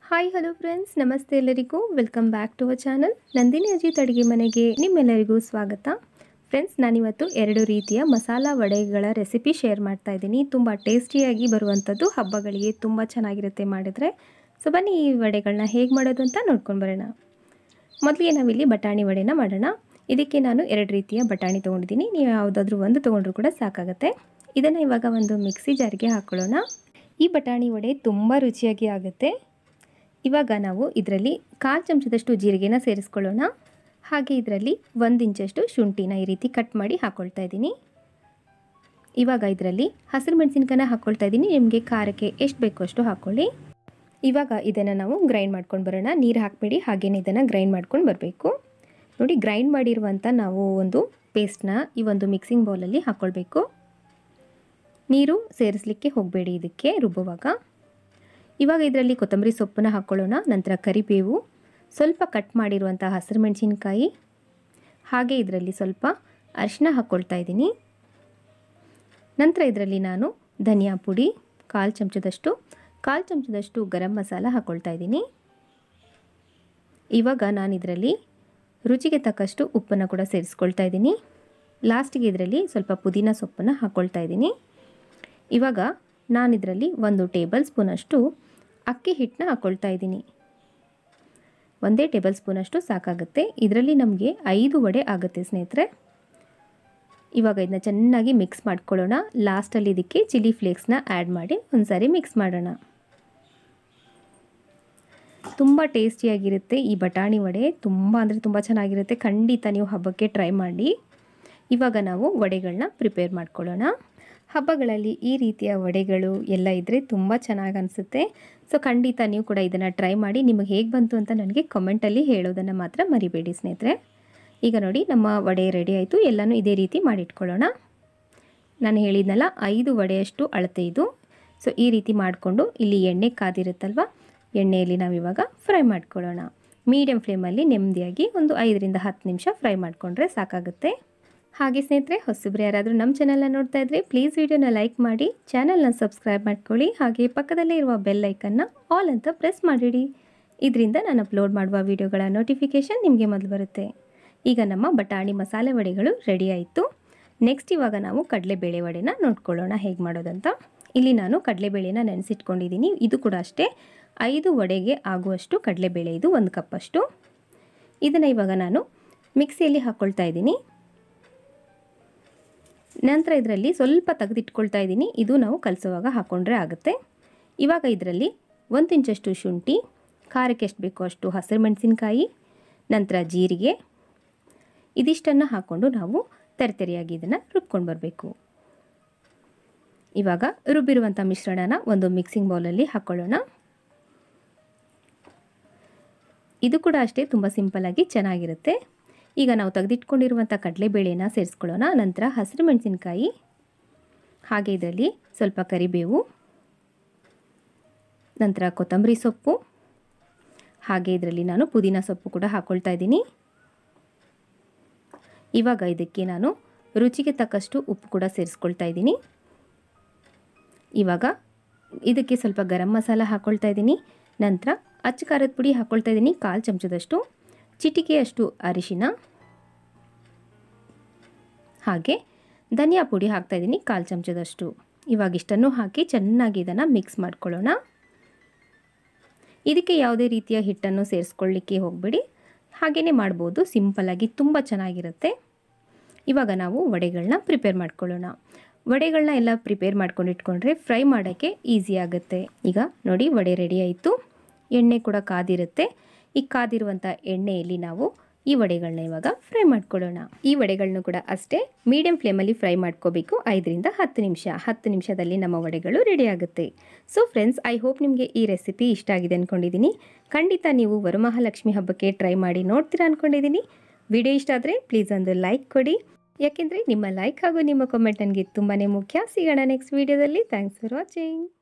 hi hello friends ನಮಸ್ತೆ ಎಲ್ಲರಿಗೂ welcome back to our channel Nandini Ajith ಅಡುಗೆ ಮನೆಗೆ ನಿಮ್ಮೆಲ್ಲರಿಗೂ ಸ್ವಾಗತ ಫ್ರೆಂಡ್ಸ್ ನಾನಿವತ್ತು ಎರಡು ರೀತಿಯ ಮಸಾಲ ವಡೆಗಳ ರೆಸಿಪಿ ಶೇರ್ ಮಾಡ್ತಾ ಇದ್ದೀನಿ ತುಂಬ ಟೇಸ್ಟಿಯಾಗಿ ಬರುವಂಥದ್ದು ಹಬ್ಬಗಳಿಗೆ ತುಂಬ ಚೆನ್ನಾಗಿರುತ್ತೆ ಮಾಡಿದರೆ ಸೊ ಬನ್ನಿ ಈ ವಡೆಗಳನ್ನ ಹೇಗೆ ಮಾಡೋದು ಅಂತ ನೋಡ್ಕೊಂಡು ಬರೋಣ ಮೊದಲಿಗೆ ನಾವಿಲ್ಲಿ ಬಟಾಣಿ ವಡೆನ ಮಾಡೋಣ ಇದಕ್ಕೆ ನಾನು ಎರಡು ರೀತಿಯ ಬಟಾಣಿ ತೊಗೊಂಡಿದ್ದೀನಿ ನೀವು ಯಾವುದಾದ್ರೂ ಒಂದು ತೊಗೊಂಡ್ರೂ ಕೂಡ ಸಾಕಾಗುತ್ತೆ ಇದನ್ನು ಇವಾಗ ಒಂದು ಮಿಕ್ಸಿ ಜಾರಿಗೆ ಹಾಕ್ಕೊಳ್ಳೋಣ ಈ ಬಟಾಣಿ ವಡೆ ತುಂಬ ರುಚಿಯಾಗಿ ಆಗುತ್ತೆ ಇವಾಗ ನಾವು ಇದರಲ್ಲಿ ಕಾಲು ಚಮಚದಷ್ಟು ಜೀರಿಗೆನ ಸೇರಿಸ್ಕೊಳ್ಳೋಣ ಹಾಗೆ ಇದರಲ್ಲಿ ಒಂದು ಇಂಚಷ್ಟು ಶುಂಠಿನ ಈ ರೀತಿ ಕಟ್ ಮಾಡಿ ಹಾಕ್ಕೊಳ್ತಾ ಇದ್ದೀನಿ ಇವಾಗ ಇದರಲ್ಲಿ ಹಸಿರು ಮೆಣಸಿನ್ಕಾಯನ್ನ ಹಾಕ್ಕೊಳ್ತಾ ಇದ್ದೀನಿ ನಿಮಗೆ ಖಾರಕ್ಕೆ ಎಷ್ಟು ಬೇಕೋ ಅಷ್ಟು ಹಾಕ್ಕೊಳ್ಳಿ ಇವಾಗ ಇದನ್ನು ನಾವು ಗ್ರೈಂಡ್ ಮಾಡ್ಕೊಂಡು ಬರೋಣ ನೀರು ಹಾಕಬೇಡಿ ಹಾಗೇನೆ ಇದನ್ನು ಗ್ರೈಂಡ್ ಮಾಡ್ಕೊಂಡು ಬರಬೇಕು ನೋಡಿ ಗ್ರೈಂಡ್ ಮಾಡಿರುವಂಥ ನಾವು ಒಂದು ಪೇಸ್ಟ್ನ ಈ ಒಂದು ಮಿಕ್ಸಿಂಗ್ ಬೌಲಲ್ಲಿ ಹಾಕ್ಕೊಳ್ಬೇಕು ನೀರು ಸೇರಿಸಲಿಕ್ಕೆ ಹೋಗಬೇಡಿ ಇದಕ್ಕೆ ರುಬ್ಬುವಾಗ ಇವಾಗ ಇದರಲ್ಲಿ ಕೊತ್ತಂಬರಿ ಸೊಪ್ಪನ್ನ ಹಾಕ್ಕೊಳ್ಳೋಣ ನಂತರ ಕರಿಬೇವು ಸ್ವಲ್ಪ ಕಟ್ ಮಾಡಿರುವಂಥ ಹಸಿರು ಮೆಣಸಿನ್ಕಾಯಿ ಹಾಗೆ ಇದರಲ್ಲಿ ಸ್ವಲ್ಪ ಅರಿಶಿನ ಹಾಕ್ಕೊಳ್ತಾ ಇದ್ದೀನಿ ನಂತರ ಇದರಲ್ಲಿ ನಾನು ಧನಿಯಾ ಪುಡಿ ಕಾಲು ಚಮಚದಷ್ಟು ಕಾಲು ಚಮಚದಷ್ಟು ಗರಂ ಮಸಾಲ ಹಾಕ್ಕೊಳ್ತಾ ಇದ್ದೀನಿ ಇವಾಗ ನಾನು ಇದರಲ್ಲಿ ರುಚಿಗೆ ತಕ್ಕಷ್ಟು ಉಪ್ಪನ್ನು ಕೂಡ ಸೇರಿಸ್ಕೊಳ್ತಾ ಇದ್ದೀನಿ ಲಾಸ್ಟಿಗೆ ಇದರಲ್ಲಿ ಸ್ವಲ್ಪ ಪುದೀನ ಸೊಪ್ಪನ್ನು ಹಾಕ್ಕೊಳ್ತಾ ಇದ್ದೀನಿ ಇವಾಗ ನಾನು ಇದರಲ್ಲಿ ಒಂದು ಟೇಬಲ್ ಸ್ಪೂನಷ್ಟು ಅಕ್ಕಿ ಹಿಟ್ಟನ್ನ ಹಾಕ್ಕೊಳ್ತಾ ಇದ್ದೀನಿ ಒಂದೇ ಟೇಬಲ್ ಸ್ಪೂನಷ್ಟು ಸಾಕಾಗುತ್ತೆ ಇದರಲ್ಲಿ ನಮಗೆ ಐದು ವಡೆ ಆಗುತ್ತೆ ಸ್ನೇಹಿತರೆ ಇವಾಗ ಇದನ್ನ ಚೆನ್ನಾಗಿ ಮಿಕ್ಸ್ ಮಾಡ್ಕೊಳ್ಳೋಣ ಲಾಸ್ಟಲ್ಲಿ ಇದಕ್ಕೆ ಚಿಲ್ಲಿ ಫ್ಲೇಕ್ಸ್ನ ಆ್ಯಡ್ ಮಾಡಿ ಒಂದು ಸಾರಿ ಮಿಕ್ಸ್ ಮಾಡೋಣ ತುಂಬ ಟೇಸ್ಟಿಯಾಗಿರುತ್ತೆ ಈ ಬಟಾಣಿ ವಡೆ ತುಂಬ ಅಂದರೆ ತುಂಬ ಚೆನ್ನಾಗಿರುತ್ತೆ ಖಂಡಿತ ನೀವು ಹಬ್ಬಕ್ಕೆ ಟ್ರೈ ಮಾಡಿ ಇವಾಗ ನಾವು ವಡೆಗಳನ್ನ ಪ್ರಿಪೇರ್ ಮಾಡ್ಕೊಳ್ಳೋಣ ಹಬ್ಬಗಳಲ್ಲಿ ಈ ರೀತಿಯ ವಡೆಗಳು ಎಲ್ಲ ಇದ್ದರೆ ತುಂಬ ಚೆನ್ನಾಗಿ ಅನಿಸುತ್ತೆ ಸೊ ಖಂಡಿತ ನೀವು ಕೂಡ ಇದನ್ನು ಟ್ರೈ ಮಾಡಿ ನಿಮಗೆ ಹೇಗೆ ಬಂತು ಅಂತ ನನಗೆ ಕಮೆಂಟಲ್ಲಿ ಹೇಳೋದನ್ನು ಮಾತ್ರ ಮರಿಬೇಡಿ ಸ್ನೇಹಿತರೆ ಈಗ ನೋಡಿ ನಮ್ಮ ವಡೆ ರೆಡಿ ಆಯಿತು ಎಲ್ಲನೂ ಇದೇ ರೀತಿ ಮಾಡಿಟ್ಕೊಳ್ಳೋಣ ನಾನು ಹೇಳಿದ್ನಲ್ಲ ಐದು ವಡೆಯಷ್ಟು ಅಳತೆ ಇದು ಸೊ ಈ ರೀತಿ ಮಾಡಿಕೊಂಡು ಇಲ್ಲಿ ಎಣ್ಣೆ ಕಾದಿರುತ್ತಲ್ವ ಎಣ್ಣೆಯಲ್ಲಿ ನಾವಿವಾಗ ಫ್ರೈ ಮಾಡ್ಕೊಳ್ಳೋಣ ಮೀಡಿಯಮ್ ಫ್ಲೇಮಲ್ಲಿ ನೆಮ್ಮದಿಯಾಗಿ ಒಂದು ಐದರಿಂದ ಹತ್ತು ನಿಮಿಷ ಫ್ರೈ ಮಾಡಿಕೊಂಡ್ರೆ ಸಾಕಾಗುತ್ತೆ ಹಾಗೆ ಸ್ನೇಹಿತರೆ ಹೊಸಬ್ರು ಯಾರಾದರೂ ನಮ್ಮ ಚಾನಲ್ನ ನೋಡ್ತಾ ಇದ್ದರೆ ಪ್ಲೀಸ್ ವಿಡಿಯೋನ ಲೈಕ್ ಮಾಡಿ ಚಾನಲ್ನ ಸಬ್ಸ್ಕ್ರೈಬ್ ಮಾಡ್ಕೊಳ್ಳಿ ಹಾಗೆ ಪಕ್ಕದಲ್ಲೇ ಇರುವ ಬೆಲ್ ಐಕನ್ನ ಆಲ್ ಅಂತ ಪ್ರೆಸ್ ಮಾಡಿಡಿ ಇದರಿಂದ ನಾನು ಅಪ್ಲೋಡ್ ಮಾಡುವ ವಿಡಿಯೋಗಳ ನೋಟಿಫಿಕೇಷನ್ ನಿಮಗೆ ಮೊದಲು ಬರುತ್ತೆ ಈಗ ನಮ್ಮ ಬಟಾಣಿ ಮಸಾಲೆ ವಡೆಗಳು ರೆಡಿ ಆಯಿತು ನೆಕ್ಸ್ಟ್ ಇವಾಗ ನಾವು ಕಡಲೆಬೇಳೆ ವಡೆನ ನೋಡ್ಕೊಳ್ಳೋಣ ಹೇಗೆ ಮಾಡೋದಂತ ಇಲ್ಲಿ ನಾನು ಕಡಲೆಬೇಳೆನ ನೆನೆಸಿಟ್ಕೊಂಡಿದ್ದೀನಿ ಇದು ಕೂಡ ಅಷ್ಟೇ ಐದು ವಡೆಗೆ ಆಗುವಷ್ಟು ಕಡಲೆಬೇಳೆ ಇದು ಒಂದು ಕಪ್ಪಷ್ಟು ಇದನ್ನು ಇವಾಗ ನಾನು ಮಿಕ್ಸಿಯಲ್ಲಿ ಹಾಕ್ಕೊಳ್ತಾ ಇದ್ದೀನಿ ನಂತರ ಇದರಲ್ಲಿ ಸ್ವಲ್ಪ ತೆಗೆದಿಟ್ಕೊಳ್ತಾ ಇದ್ದೀನಿ ಇದು ನಾವು ಕಲಸುವಾಗ ಹಾಕ್ಕೊಂಡ್ರೆ ಆಗುತ್ತೆ ಇವಾಗ ಇದರಲ್ಲಿ ಒಂದು ಇಂಚಷ್ಟು ಶುಂಠಿ ಖಾರಕ್ಕೆ ಎಷ್ಟು ಬೇಕೋ ಅಷ್ಟು ಹಸಿರು ಮೆಣಸಿನ್ಕಾಯಿ ನಂತರ ಜೀರಿಗೆ ಇದಿಷ್ಟನ್ನು ಹಾಕ್ಕೊಂಡು ನಾವು ತೆರೆತೆರೆಯಾಗಿ ಇದನ್ನು ರುಬ್ಕೊಂಡು ಬರಬೇಕು ಇವಾಗ ರುಬ್ಬಿರುವಂಥ ಮಿಶ್ರಣನ ಒಂದು ಮಿಕ್ಸಿಂಗ್ ಬೌಲಲ್ಲಿ ಹಾಕ್ಕೊಳ್ಳೋಣ ಇದು ಕೂಡ ಅಷ್ಟೇ ತುಂಬ ಸಿಂಪಲ್ಲಾಗಿ ಚೆನ್ನಾಗಿರುತ್ತೆ ಈಗ ನಾವು ತೆಗೆದಿಟ್ಕೊಂಡಿರುವಂಥ ಕಡಲೆಬೇಳೆನ ಸೇರಿಸ್ಕೊಳ್ಳೋಣ ನಂತರ ಹಸಿರು ಮೆಣಸಿನ್ಕಾಯಿ ಹಾಗೆ ಇದರಲ್ಲಿ ಸ್ವಲ್ಪ ಕರಿಬೇವು ನಂತರ ಕೊತ್ತಂಬರಿ ಸೊಪ್ಪು ಹಾಗೆ ಇದರಲ್ಲಿ ನಾನು ಪುದೀನ ಸೊಪ್ಪು ಕೂಡ ಹಾಕ್ಕೊಳ್ತಾ ಇದ್ದೀನಿ ಇವಾಗ ಇದಕ್ಕೆ ನಾನು ರುಚಿಗೆ ತಕ್ಕಷ್ಟು ಉಪ್ಪು ಕೂಡ ಸೇರಿಸ್ಕೊಳ್ತಾ ಇದ್ದೀನಿ ಇವಾಗ ಇದಕ್ಕೆ ಸ್ವಲ್ಪ ಗರಂ ಮಸಾಲ ಹಾಕ್ಕೊಳ್ತಾ ಇದ್ದೀನಿ ನಂತರ ಅಚ್ಚ ಖಾರದ ಪುಡಿ ಹಾಕ್ಕೊಳ್ತಾ ಇದ್ದೀನಿ ಕಾಲು ಚಮಚದಷ್ಟು ಚಿಟಿಕೆಯಷ್ಟು ಅರಿಶಿನ ಹಾಗೆ ಧನಿಯಾ ಪುಡಿ ಹಾಕ್ತಾಯಿದ್ದೀನಿ ಕಾಲು ಚಮಚದಷ್ಟು ಇವಾಗ ಇಷ್ಟನ್ನು ಹಾಕಿ ಚೆನ್ನಾಗಿ ಇದನ್ನು ಮಿಕ್ಸ್ ಮಾಡ್ಕೊಳ್ಳೋಣ ಇದಕ್ಕೆ ಯಾವುದೇ ರೀತಿಯ ಹಿಟ್ಟನ್ನು ಸೇರಿಸ್ಕೊಳ್ಳಿಕ್ಕೆ ಹೋಗಬೇಡಿ ಹಾಗೆಯೇ ಮಾಡ್ಬೋದು ಸಿಂಪಲ್ಲಾಗಿ ತುಂಬ ಚೆನ್ನಾಗಿರುತ್ತೆ ಇವಾಗ ನಾವು ವಡೆಗಳನ್ನ ಪ್ರಿಪೇರ್ ಮಾಡ್ಕೊಳ್ಳೋಣ ವಡೆಗಳನ್ನ ಎಲ್ಲ ಪ್ರಿಪೇರ್ ಮಾಡ್ಕೊಂಡು ಇಟ್ಕೊಂಡ್ರೆ ಫ್ರೈ ಮಾಡೋಕ್ಕೆ ಈಸಿ ಆಗುತ್ತೆ ಈಗ ನೋಡಿ ವಡೆ ರೆಡಿ ಆಯಿತು ಎಣ್ಣೆ ಕೂಡ ಕಾದಿರುತ್ತೆ ಈ ಕಾದಿರುವಂಥ ಎಣ್ಣೆಯಲ್ಲಿ ನಾವು ಈ ವಡೆಗಳನ್ನ ಇವಾಗ ಫ್ರೈ ಮಾಡ್ಕೊಳ್ಳೋಣ ಈ ವಡೆಗಳನ್ನೂ ಕೂಡ ಅಷ್ಟೇ ಮೀಡಿಯಂ ಫ್ಲೇಮಲ್ಲಿ ಫ್ರೈ ಮಾಡ್ಕೋಬೇಕು ಐದರಿಂದ ಹತ್ತು ನಿಮಿಷ ಹತ್ತು ನಿಮಿಷದಲ್ಲಿ ನಮ್ಮ ವಡೆಗಳು ರೆಡಿ ಆಗುತ್ತೆ ಸೊ ಫ್ರೆಂಡ್ಸ್ ಐ ಹೋಪ್ ನಿಮಗೆ ಈ ರೆಸಿಪಿ ಇಷ್ಟ ಆಗಿದೆ ಅಂದ್ಕೊಂಡಿದ್ದೀನಿ ಖಂಡಿತ ನೀವು ವರಮಹಾಲಕ್ಷ್ಮಿ ಹಬ್ಬಕ್ಕೆ ಟ್ರೈ ಮಾಡಿ ನೋಡ್ತೀರಾ ಅಂದ್ಕೊಂಡಿದ್ದೀನಿ ವಿಡಿಯೋ ಇಷ್ಟ ಆದರೆ ಪ್ಲೀಸ್ ಒಂದು ಲೈಕ್ ಕೊಡಿ ಯಾಕೆಂದರೆ ನಿಮ್ಮ ಲೈಕ್ ಹಾಗೂ ನಿಮ್ಮ ಕಮೆಂಟ್ ನನಗೆ ತುಂಬಾ ಮುಖ್ಯ ಸಿಗೋಣ ನೆಕ್ಸ್ಟ್ ವೀಡಿಯೋದಲ್ಲಿ ಥ್ಯಾಂಕ್ಸ್ ಫಾರ್ ವಾಚಿಂಗ್